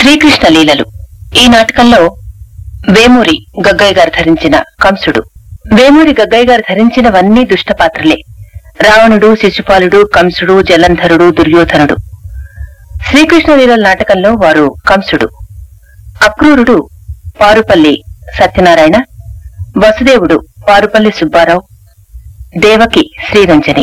శ్రీకృష్ణ లీలలు ఈ నాటకంలో వేమూరి గగ్గయ్య గారు ధరించిన కంసుడు వేమూరి గగ్గయ్య గారు ధరించినవన్నీ దుష్ట పాత్రలే రావణుడు శిశుపాలుడు కంసుడు జలంధరుడు దుర్యోధనుడు శ్రీకృష్ణ లీలల నాటకంలో వారు కంసుడు అక్రూరుడు పారుపల్లి సత్యనారాయణ వసుదేవుడు పారుపల్లి సుబ్బారావు దేవకి శ్రీరంజని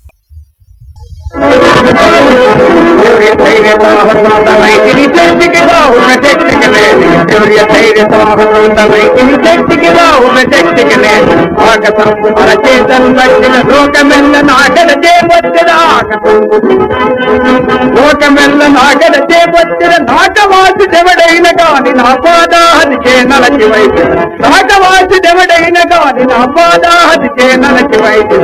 లోకమెల్ల నాగడ చేపట్టిన నాటవాసి దెవడైన కాని నా పాదాది చేనలకి వైద్య నాటవాసి దెవడైన కాని నా పాదాది చేనలకి వైద్య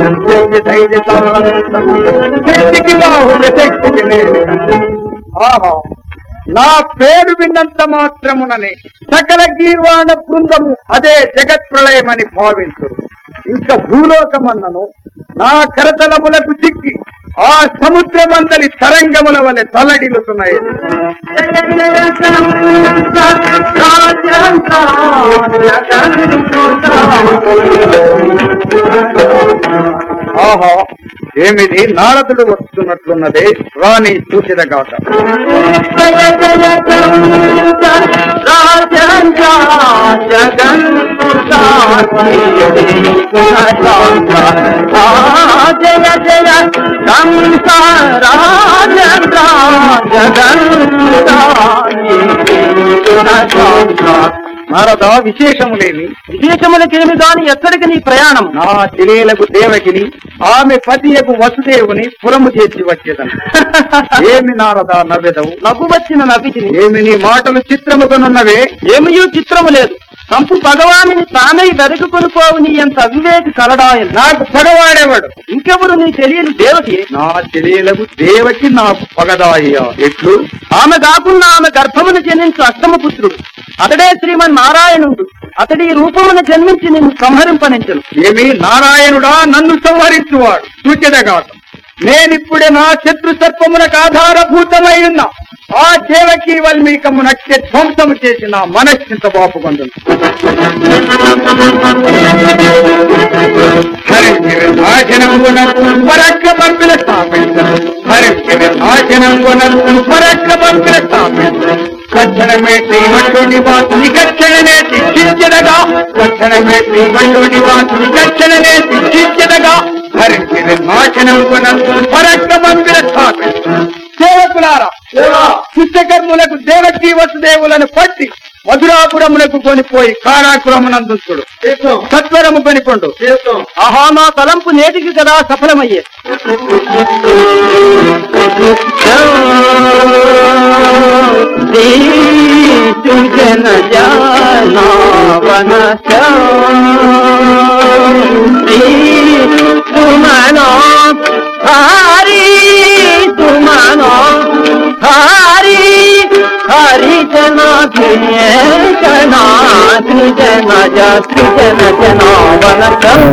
శక్తికి బాహుడు శక్తికి నేను ఆహా నా పేరు విన్నంత మాత్రముననే సకల గీర్వాణ బృందము అదే జగత్ ప్రళయమని భావించు ఇంకా భూలోకమన్నను నా కరతలములకు చిక్కి ఆ సముద్రమందరి తరంగముల వలె తలడిల్లుతున్నాయి ఆహా ఏమిది నారదుడు వస్తున్నట్లున్నదే రాణి చూసిన గాట జయ జయ కంస రాజేంద్ర నారద విశేషములేమి విదేశములకేమి గాని ఎక్కడికి నీ ప్రయాణం నా తెలియలకు దేవకిని ఆమె పతియకు వసుదేవుని పురము చేర్చి వచ్చేదను ఏమి నారద నవ్వెదవు నవ్వు వచ్చిన నవ్వితిని ఏమి నీ మాటలు చిత్రముగనున్నవే ఏమియూ చిత్రము లేదు సంపు భగవానుని తానై వెదకుకొని పోవు నీ ఎంత అవివేకి కలడాయన్ నాకు పగవాడేవాడు ఇంకెవరు నీ తెలియని దేవకి నా తెలియలకు దేవకి నాకు పగదాయ్యా ఎట్లు ఆమె కాకుండా ఆమె గర్భమును జనించు అష్టమపుత్రుడు అతడే శ్రీమన్ నారాయణుడు అతడి రూపమును జన్మించి నిన్ను సంహరింపనించను ఏమి నారాయణుడా నన్ను సంహరించువాడు సూచనగాట నేనిప్పుడే నా శత్రు సర్పమునకు ఆధారభూతమై ఉన్నా ఆ దేవకి వల్మీకము నచ్చే ధ్వంసము చేసి నా మనశ్చింత బాపుకొందు హరించిన నాశనంగున పరక్క పంపిన స్థాపించను హరించిన నాశనంగున పరక్క పంపిన స్థాపించను కక్షణమే శ్రీమంతుడి వాసుని కక్షణమే శిక్షించదగా కక్షణమే శ్రీమంతుడి వాసుని కక్షణమే శిక్షించదగా హరించిన నాశనంగున పరక్క పంపిన స్థాపించను సేవకులారా శిష్టకర్ములకు దేవకీ వసుదేవులను పట్టి మధురాపురమునకు కొనిపోయి కారాపురమునందుతుడు సత్వరము కొనికొండు ఆహా నా తలంపు నేటికి కదా సఫలమయ్యే సూచన జానవన సుమనో హరి సుమనో హరి హరి జన జన సృజన జ సృజన జన వన